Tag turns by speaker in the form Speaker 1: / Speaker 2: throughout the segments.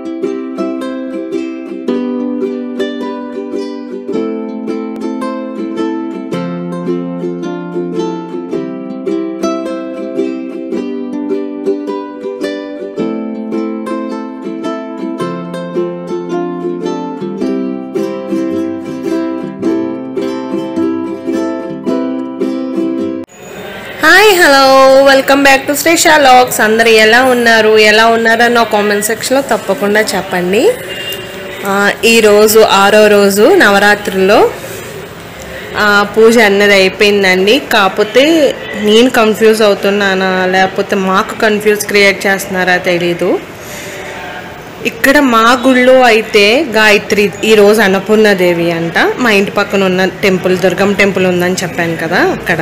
Speaker 1: hi hello welcome back to Srisha logs అందరు ఎలా ఉన్నారు ఎలా ఉన్నారో నా కామెంట్ సెక్షన్లో తప్పకుండా చెప్పండి ఆ, ఈరోజు ఆరో రోజు నవరాత్రుల్లో ఆ, పూజ అన్నది అయిపోయిందండి కాకపోతే నేను కన్ఫ్యూజ్ అవుతున్నానా లేకపోతే మాకు కన్ఫ్యూజ్ క్రియేట్ చేస్తున్నారా తెలీదు ఇక్కడ మా గుళ్ళో అయితే గాయత్రి ఈరోజు అన్నపూర్ణదేవి అంట మా ఇంటి పక్కన ఉన్న టెంపుల్ దుర్గం టెంపుల్ ఉందని చెప్పాను కదా అక్కడ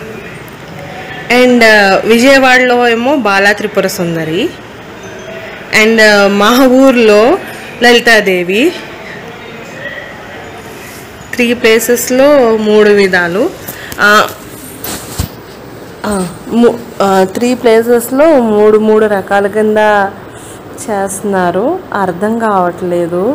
Speaker 1: అండ్ విజయవాడలో ఏమో బాలా త్రిపుర సుందరి అండ్ మా ఊర్లో లలితాదేవి త్రీ ప్లేసెస్లో మూడు విధాలు ఆ, ఆ, ము- ఆ, త్రీ ప్లేసెస్లో మూడు మూడు రకాల కింద చేస్తున్నారు అర్థం కావట్లేదు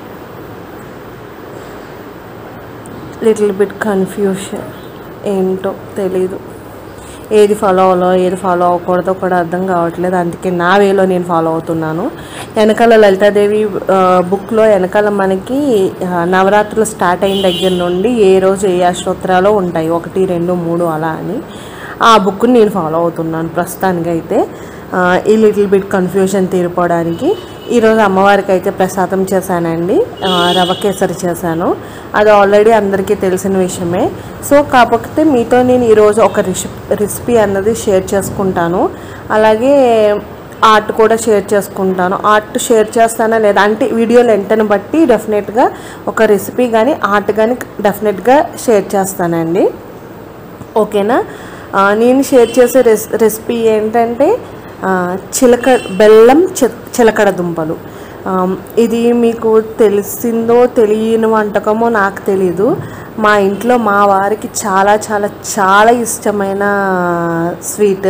Speaker 1: లిటిల్ బిట్ కన్ఫ్యూషన్ ఏంటో తెలీదు ఏది ఫాలో అవ్వాలో ఏది ఫాలో అవ్వకూడదో కూడా అర్థం కావట్లేదు అందుకే నా వేలో నేను ఫాలో అవుతున్నాను వెనకాల లలితాదేవి ఆ, బుక్లో వెనకాల మనకి ఆ, నవరాత్రులు స్టార్ట్ అయిన దగ్గర నుండి ఏ రోజు ఏ అష్టోత్తరాలు ఉంటాయి ఒకటి రెండు మూడు అలా అని ఆ బుక్ని నేను ఫాలో అవుతున్నాను ప్రస్తుతానికి అయితే ఆ, ఈ లిటిల్ బిట్ కన్ఫ్యూజన్ తీరిపోవడానికి ఈరోజు అమ్మవారికి అయితే ప్రసాదం చేశానండి ఆ, రవ కేసరి చేశాను అది ఆల్రెడీ అందరికీ తెలిసిన విషయమే సో కాకపోతే మీతో నేను ఈరోజు ఒక రెసి రెసిపీ అన్నది షేర్ చేసుకుంటాను అలాగే ఆర్ట్ కూడా షేర్ చేసుకుంటాను ఆర్ట్ షేర్ చేస్తానా లేదా అంటే వీడియో లెంటను బట్టి డెఫినెట్గా ఒక రెసిపీ కానీ ఆర్ట్ కానీ డెఫినెట్గా షేర్ చేస్తానండి ఓకేనా ఆ, నేను షేర్ చేసే రెస్ రెసిపీ ఏంటంటే ఆ, చిలక బెల్లం చి చిలకడ దుంపలు ఆ, ఇది మీకు తెలిసిందో తెలియని వంటకమో నాకు తెలీదు మా ఇంట్లో మా వారికి చాలా చాలా చాలా ఇష్టమైన స్వీట్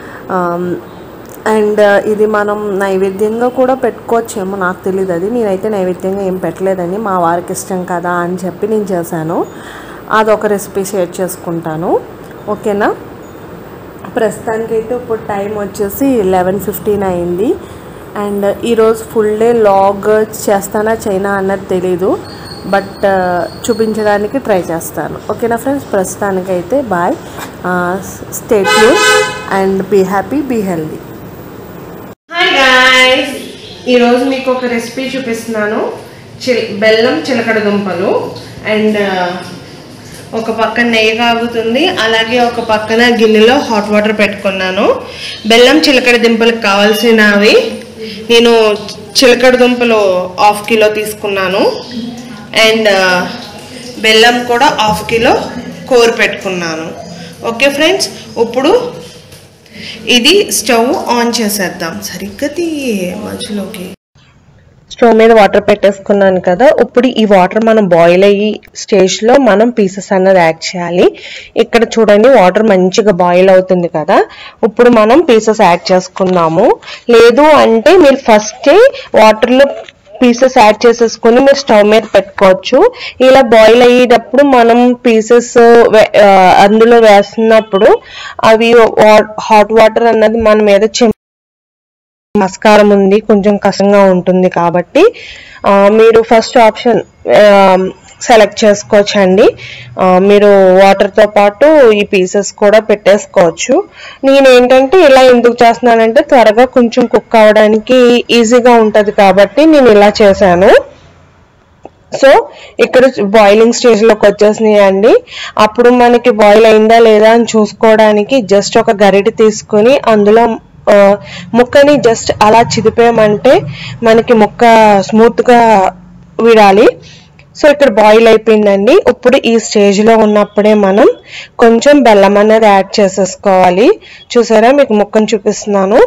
Speaker 1: అండ్ ఇది మనం నైవేద్యంగా కూడా పెట్టుకోవచ్చేమో నాకు తెలియదు అది నేనైతే నైవేద్యంగా ఏం పెట్టలేదని మా వారికి ఇష్టం కదా అని చెప్పి నేను చేశాను అదొక రెసిపీ షేర్ చేసుకుంటాను ఓకేనా ప్రస్తుతానికైతే ఇప్పుడు టైం వచ్చేసి లెవెన్ ఫిఫ్టీన్ అయింది అండ్ ఈరోజు ఫుల్ డే లాగ్ చేస్తానా చైనా అన్నది తెలీదు బట్ చూపించడానికి ట్రై చేస్తాను ఓకేనా ఫ్రెండ్స్ ప్రస్తుతానికైతే బాయ్ స్టేట్ యూ and be happy be healthy hi guys ఈరోజు మీకు ఒక రెసిపీ చూపిస్తున్నాను చిల్ బెల్లం చిలకడ దుంపలు అండ్ ఒక పక్కన నెయ్యి కాగుతుంది అలాగే ఒక పక్కన గిన్నెలో హాట్ వాటర్ పెట్టుకున్నాను బెల్లం చిలకడ దుంపలకు కావాల్సినవి నేను చిలకడ దుంపలు హాఫ్ కిలో తీసుకున్నాను అండ్ బెల్లం కూడా హాఫ్ కిలో కోరి పెట్టుకున్నాను ఓకే ఫ్రెండ్స్ ఇప్పుడు ఇది స్టవ్ ఆన్ చేసేద్దాం సరిగ్గా తీయే మధ్యలోకి స్టవ్ మీద వాటర్ పెట్టేసుకున్నాను కదా ఇప్పుడు ఈ వాటర్ మనం బాయిల్ అయ్యి స్టేజ్లో మనం పీసెస్ అన్నది యాడ్ చేయాలి ఇక్కడ చూడండి వాటర్ మంచిగా బాయిల్ అవుతుంది కదా ఇప్పుడు మనం పీసెస్ యాడ్ చేసుకుందాము లేదు అంటే మీరు ఫస్టే వాటర్లో పీసెస్ యాడ్ చేసేసుకుని మీరు స్టవ్ మీద పెట్టుకోవచ్చు ఇలా బాయిల్ అయ్యేటప్పుడు మనం పీసెస్ అందులో వేస్తున్నప్పుడు అవి హాట్ వాటర్ అన్నది మన మీద చెం ఆస్కారం ఉంది కొంచెం కష్టంగా ఉంటుంది కాబట్టి ఆ, మీరు ఫస్ట్ ఆప్షన్ సెలెక్ట్ చేసుకోవచ్చండి ఆ, మీరు వాటర్తో పాటు ఈ పీసెస్ కూడా పెట్టేసుకోవచ్చు నేను ఏంటంటే ఇలా ఎందుకు చేస్తున్నానంటే త్వరగా కొంచెం కుక్ అవ్వడానికి ఈజీగా ఉంటుంది కాబట్టి నేను ఇలా చేశాను సో ఇక్కడ బాయిలింగ్ స్టేజ్ లోకి వచ్చేసినాయి అండి అప్పుడు మనకి బాయిల్ అయిందా లేదా అని చూసుకోవడానికి జస్ట్ ఒక గరిటె తీసుకుని అందులో ఆ, ముక్కని జస్ట్ అలా చిదిపామంటే మనకి ముక్క స్మూత్ గా విడాలి సో ఇక్కడ బాయిల్ అయిపోయిందండి ఇప్పుడు ఈ స్టేజ్ లో ఉన్నప్పుడే మనం కొంచెం బెల్లం అనేది యాడ్ చేసేసుకోవాలి చూసారా మీకు ముక్కను చూపిస్తున్నాను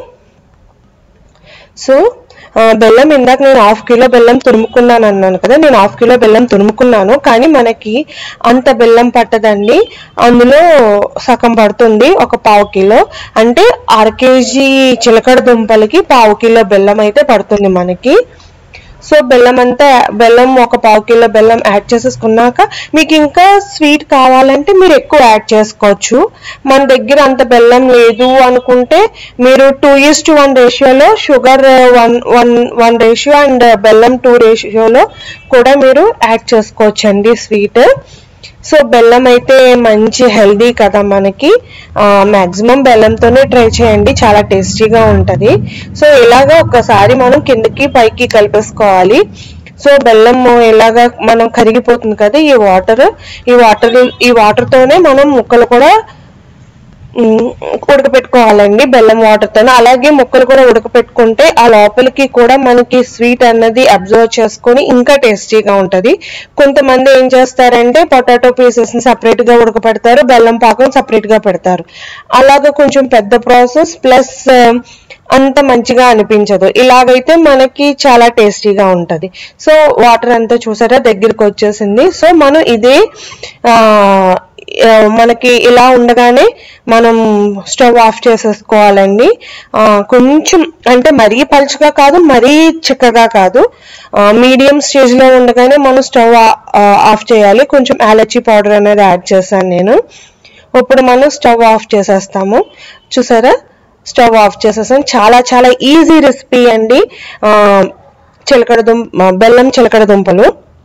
Speaker 1: సో ఆ, బెల్లం ఇందాక నేను హాఫ్ కిలో బెల్లం తురుముకున్నాను అన్నాను కదా నేను హాఫ్ కిలో బెల్లం తురుముకున్నాను కానీ మనకి అంత బెల్లం పట్టదండి అందులో సగం పడుతుంది ఒక పావు కిలో అంటే అర కేజీ చిలకడ దుంపలకి పావు కిలో బెల్లం అయితే పడుతుంది మనకి
Speaker 2: సో బెల్లం అంతా బెల్లం ఒక పావు కిలో బెల్లం యాడ్ చేసేసుకున్నాక మీకు ఇంకా స్వీట్ కావాలంటే మీరు ఎక్కువ యాడ్ చేసుకోవచ్చు మన దగ్గర అంత బెల్లం లేదు అనుకుంటే మీరు టూ ఈస్ టు వన్ రేషియోలో sugar one one one ratio and బెల్లం టూ రేషియోలో కూడా మీరు యాడ్ చేసుకోవచ్చు అండి స్వీట్ సో బెల్లం అయితే మంచి హెల్దీ కదా మనకి మాక్సిమం బెల్లంతోనే ట్రై చేయండి చాలా టేస్టీగా ఉంటుంది సో ఇలాగా ఒకసారి మనం కిందకి పైకి కలిపేసుకోవాలి సో బెల్లం ఇలాగా మనం కరిగిపోతుంది కదా ఈ వాటర్ ఈ వాటర్ ఈ వాటర్ తోనే మనం ముక్కలు కూడా ఉమ్, ఉడకపెట్టుకోవాలండి బెల్లం వాటర్ తో అలాగే ముక్కలు కూడా ఉడకపెట్టుకుంటే ఆ లోపలికి కూడా మనకి స్వీట్ అన్నది అబ్జర్వ్ చేసుకొని ఇంకా టేస్టీగా ఉంటది కొంతమంది ఏం చేస్తారంటే పొటాటో పీసెస్ ని సపరేట్ గా ఉడకపెడతారు బెల్లం పాకం సపరేట్ గా పెడతారు అలాగా కొంచెం పెద్ద ప్రాసెస్ ప్లస్ అంత మంచిగా అనిపించదు ఇలాగైతే మనకి చాలా టేస్టీగా ఉంటది సో వాటర్ అంతా చూసారా దగ్గరికి వచ్చేసింది సో మనం ఇదే ఆ ఆ, మనకి ఇలా ఉండగానే మనం స్టవ్ ఆఫ్ చేసేసుకోవాలండి ఆ, కొంచెం అంటే మరీ పలుచగా కాదు మరీ చిక్కగా కాదు మీడియం స్టేజ్ లో ఉండగానే మనం స్టవ్ ఆఫ్ చేయాలి కొంచెం యాలచీ పౌడర్ అనేది యాడ్ చేశాను నేను ఇప్పుడు మనం స్టవ్ ఆఫ్ చేసేస్తాము చూసారా స్టవ్ ఆఫ్ చేసేసాం చాలా చాలా ఈజీ రెసిపీ అండి ఆ, చిలకడ దుంప బెల్లం చిలకడ దుంపలు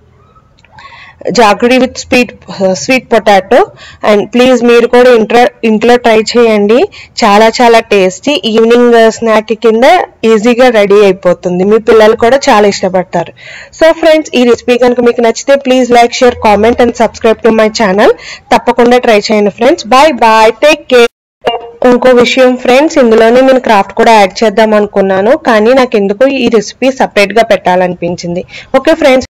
Speaker 2: jaggery with sweet sweet potato and please మీరు కూడా ఇంట్లో ఇంట్లో ట్రై చేయండి చాలా చాలా టేస్టీ ఈవినింగ్ స్నాక్ కింద ఈజీగా రెడీ అయిపోతుంది మీ పిల్లలు కూడా చాలా ఇష్టపడతారు సో ఫ్రెండ్స్ ఈ రెసిపీ కనుక మీకు నచ్చితే please like share comment and subscribe to my channel తప్పకుండా ట్రై చేయండి friends bye bye take care ఇంకో విషయం ఫ్రెండ్స్ ఇందులోనే నేను క్రాఫ్ట్ కూడా యాడ్ చేద్దాం అనుకున్నాను కానీ నాకు ఎందుకు ఈ రెసిపీ సపరేట్ గా పెట్టాలనిపించింది ఓకే ఫ్రెండ్స్